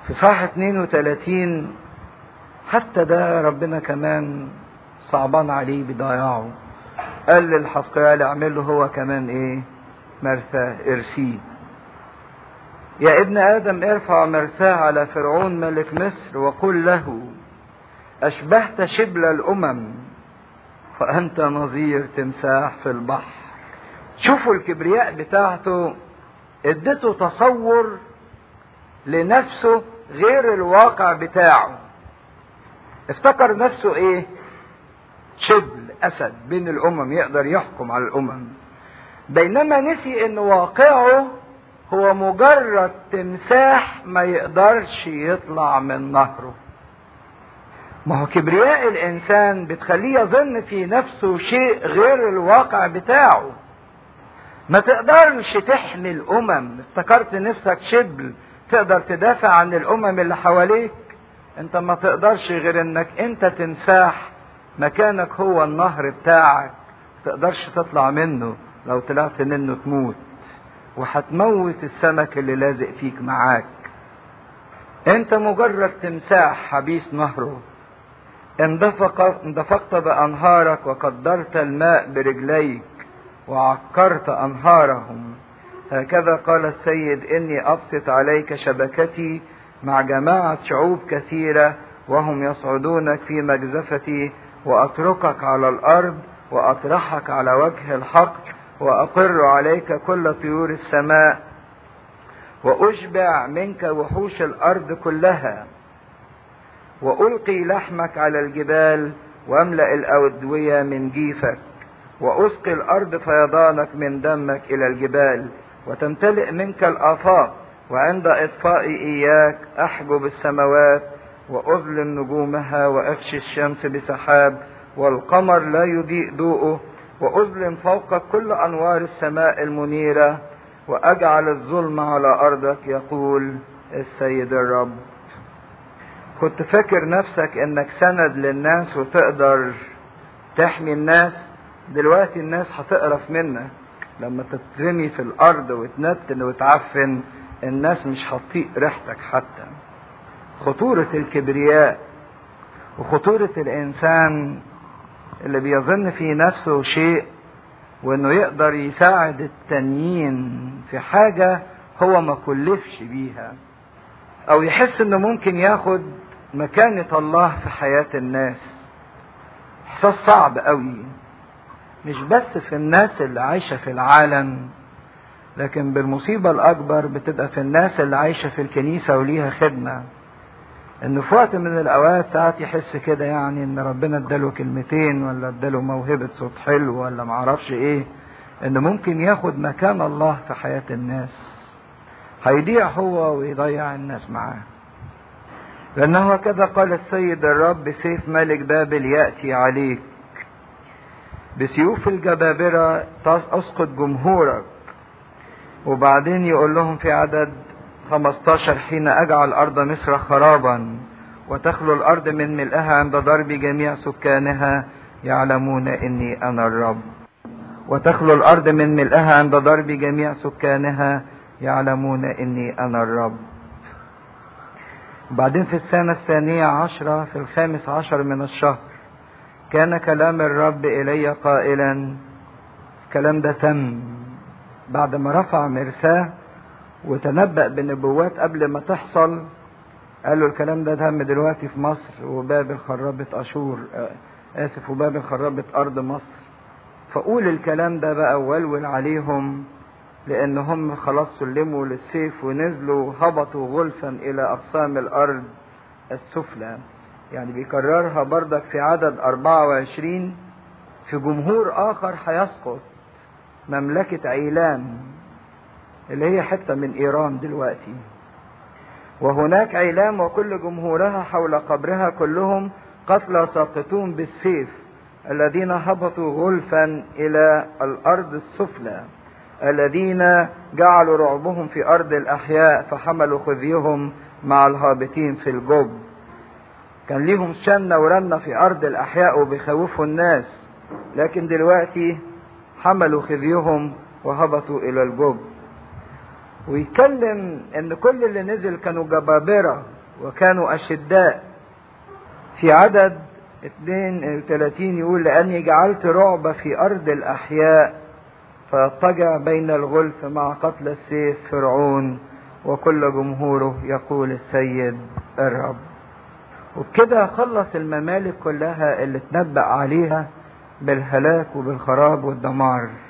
في صح 32 حتى ده ربنا كمان صعبان عليه بضياعه قال للحسقيال اعمله هو كمان ايه مرثاه ارسيه يا ابن ادم ارفع مرثاه على فرعون ملك مصر وقل له اشبهت شبل الامم وانت نظير تمساح في البحر شوفوا الكبرياء بتاعته ادته تصور لنفسه غير الواقع بتاعه افتكر نفسه ايه شبل اسد بين الامم يقدر يحكم على الامم بينما نسي ان واقعه هو مجرد تمساح ما يقدرش يطلع من نهره ما هو كبرياء الانسان بتخليه يظن في نفسه شيء غير الواقع بتاعه ما تقدرش تحمي الامم افتكرت نفسك شبل تقدر تدافع عن الامم اللي حواليك انت ما تقدرش غير انك انت تمساح مكانك هو النهر بتاعك ما تقدرش تطلع منه لو طلعت منه تموت وهتموت السمك اللي لازق فيك معاك انت مجرد تمساح حبيس نهره اندفقت, اندفقت بانهارك وقدرت الماء برجليك وعكرت انهارهم هكذا قال السيد اني ابسط عليك شبكتي مع جماعه شعوب كثيره وهم يصعدونك في مجزفتي واتركك على الارض واطرحك على وجه الحق واقر عليك كل طيور السماء واشبع منك وحوش الارض كلها والقي لحمك على الجبال واملا الاوديه من جيفك واسقي الارض فيضانك من دمك الى الجبال وتمتلئ منك الافاق وعند اطفاء اياك احجب السماوات واظلم نجومها واغشي الشمس بسحاب والقمر لا يضيء ضوءه واظلم فوق كل انوار السماء المنيره واجعل الظلم على ارضك يقول السيد الرب كنت فاكر نفسك انك سند للناس وتقدر تحمي الناس دلوقتي الناس هتقرف منك لما تترمي في الارض وتنتن وتعفن الناس مش هتطيق ريحتك حتى خطورة الكبرياء وخطورة الانسان اللي بيظن في نفسه شيء وانه يقدر يساعد التانيين في حاجة هو ما كلفش بيها او يحس انه ممكن ياخد مكانة الله في حياة الناس احساس صعب قوي مش بس في الناس اللي عايشة في العالم لكن بالمصيبة الأكبر بتبقى في الناس اللي عايشة في الكنيسة وليها خدمة إنه في وقت من الأوقات ساعات يحس كده يعني إن ربنا اداله كلمتين ولا اداله موهبة صوت حلو ولا معرفش إيه إنه ممكن ياخد مكان الله في حياة الناس هيضيع هو ويضيع الناس معاه لأنه هكذا قال السيد الرب سيف ملك بابل يأتي عليك بسيوف الجبابرة أسقط جمهورك وبعدين يقول لهم في عدد 15 حين أجعل أرض مصر خرابا وتخلو الأرض من ملئها عند ضرب جميع سكانها يعلمون إني أنا الرب وتخلو الأرض من ملئها عند ضرب جميع سكانها يعلمون إني أنا الرب بعدين في السنة الثانية عشرة في الخامس عشر من الشهر كان كلام الرب إلي قائلا الكلام ده تم بعد ما رفع مرساه وتنبأ بنبوات قبل ما تحصل قال له الكلام ده تم دلوقتي في مصر وبابل خربت أشور آسف وبابل خربت أرض مصر فقول الكلام ده بقى وولول عليهم لأن هم خلاص سلموا للسيف ونزلوا هبطوا غلفا إلى أقسام الأرض السفلى يعني بيكررها بردك في عدد 24 في جمهور آخر هيسقط مملكة عيلام اللي هي حتة من إيران دلوقتي وهناك عيلام وكل جمهورها حول قبرها كلهم قتلى ساقطون بالسيف الذين هبطوا غلفا إلى الأرض السفلى الذين جعلوا رعبهم في أرض الأحياء فحملوا خذيهم مع الهابطين في الجب كان ليهم شنة ورنة في أرض الأحياء وبيخوفوا الناس لكن دلوقتي حملوا خذيهم وهبطوا إلى الجب ويتكلم إن كل اللي نزل كانوا جبابرة وكانوا أشداء في عدد 32 يقول لأني جعلت رعب في أرض الأحياء فيضطجع بين الغلف مع قتل السيف فرعون وكل جمهوره يقول السيد الرب وبكده خلص الممالك كلها اللي تنبأ عليها بالهلاك وبالخراب والدمار